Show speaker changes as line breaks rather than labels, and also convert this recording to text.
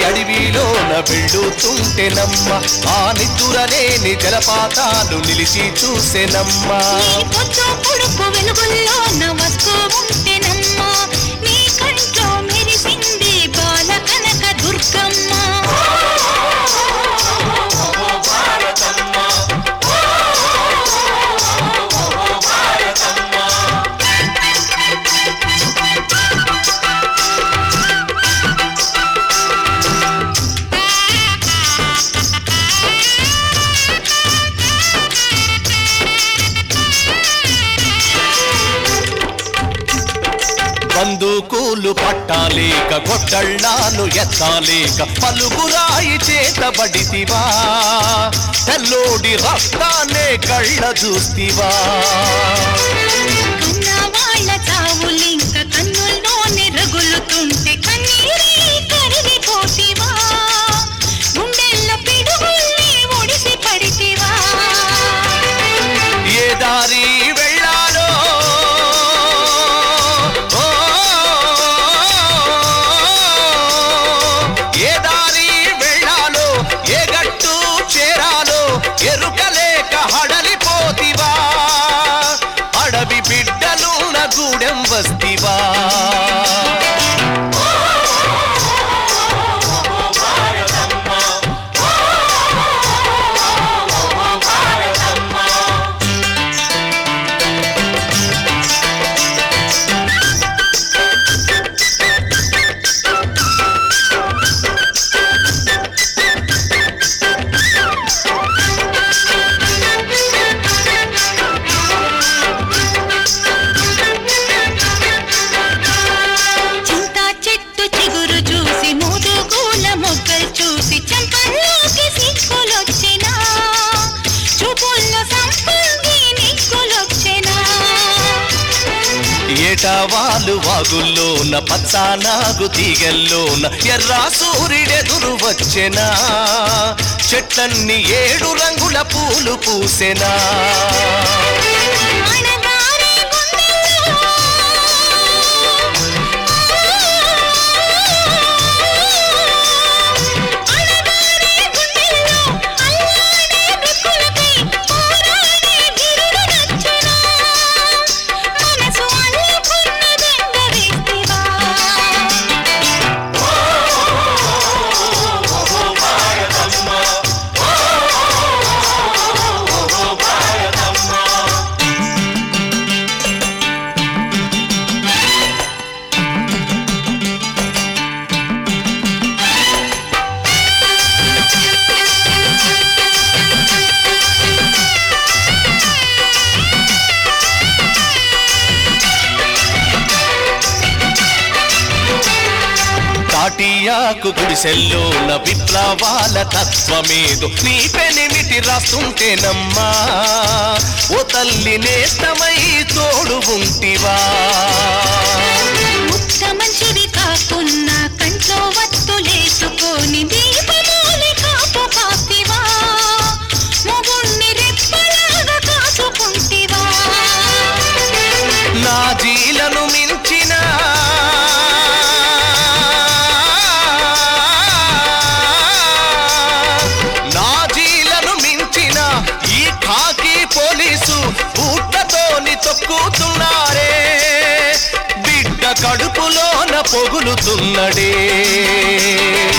అడవిలోన వెళ్ళుతుంటేనమ్మ ఆ నిద్దురలేని జలపాతాలు నిలిచి చూసెనమ్మా
నీ పొద్దు పొడుపు వెలుగుల్లోన వస్తూ ఉంటేనమ్మా నీ కంట్లో మెరిసింది బాల కనక దుర్గమ్మ
బందుకూలు పట్టాలేక గొడ్డళ్ళాలు ఎత్తాలేక పలుగురాయి చేతబడితివా తెల్లోడి రక్తాన్నే కళ్ళ చూస్తివా
కన్న వాళ్ళ చావులింక కన్నుల్లోనే రగులుతుంటే కన్నీరే కరిగిపోతివా గుండెల్లో పిడుగుల్ని ఒడిసి పడితివా
ఏ దారి వెళ్ళాలో ఓ, ఏ దారి వెళ్ళాలో ఏ గట్టు చేరాలో ఎరుకలేక హడలిపోతివా అడవి బిడ్డలున్న గూడెం వస్తివా
చింత చెట్టు చిగురు చూసి మూదుగూల మొగ్గలు చూసి చంపల్లోకి సిక్కులొచ్చినా చూపుల్లో సంపంగి నిక్కులొచ్చినా
ఏటవాలు వాగుల్లోన పచ్చానాగు తీగల్లోన ఎర్రా సూర్యుడెదురు వచ్చెనా చెట్లన్ని ఏడు రంగుల పూలు పూసెనా
అణగారే గుండెల్లో అణగారే గుండెల్లో అల్లాడే బ్రతుకులపై పోరాడే గిరుడు నచ్చెనా మనసు అల్లుకున్న దండ వేస్తివా
తాటియాకు గుడిసెల్లోన విప్లవాల తత్వమేదు నీ పెనిమిటి రాస్తుంటేనమ్మా ఓ తల్లి నేస్తమై తోడు ఉంటివా
ముక్త మంచివి కాకున్నా కంట్లో వత్తులేసుకొని దీపమూలి కాపు కాస్తివా మొగుణ్ణి రెప్పలాగా కాచుకుంటివా
నా జీలను మించిన నా జీలను మించిన ఈ ఖాకీ పోలీసు బూట్లతోని తొక్కుతున్నారే బిడ్డ కడుపులోన పొగులుతున్నడే